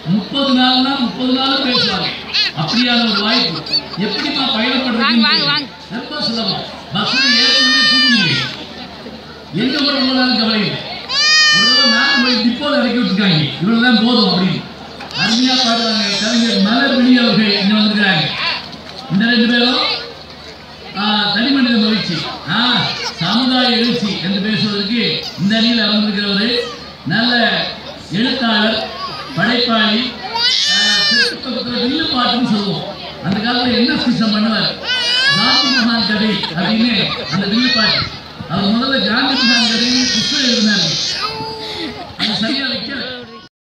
முப்பது நாள்னா முப்பது நாள் பேசுவாங்க அப்படியான ஒரு வாய்ப்பு எப்படிமா பயணப்படுறது வாங்க, வாங்க. ரொம்ப சுலபம் பஸ்ல ஏற்கனவே தூங்கிடுவீங்க எங்க கூட போனாலும் கவலை இல்லை ஒரு தடவை நான் போய் டிப்போல இறக்கி விட்டுருக்காங்க இவ்வளவுதான் போதும் அப்படின்னு அருமையா பாடுறாங்க கவிஞர் மலர்விழி அவர்கள் இங்க வந்திருக்கிறாங்க இந்த ரெண்டு பேரும் ஆ, தனிமனித மகிழ்ச்சி ஆ, சமுதாய எழுச்சி என்று பேசுவதற்கு இந்த அணியில் அமர்ந்திருக்கிறவர் நல்ல எழுத்தாளர் படைப்பாளி ஆ, தெற்கு பக்கத்துல வில்லு பாட்டுன்னு சொல்லுவோம் அந்த காலத்துல என்ன சிஸ்டம் பண்ணுவார் காந்தி மகான் கதை அப்படின்னு அந்த வில்லு பாட்டு அவர் முதல்ல காந்தி மகான் கதைன்னு புத்தகம் எழுதினாரு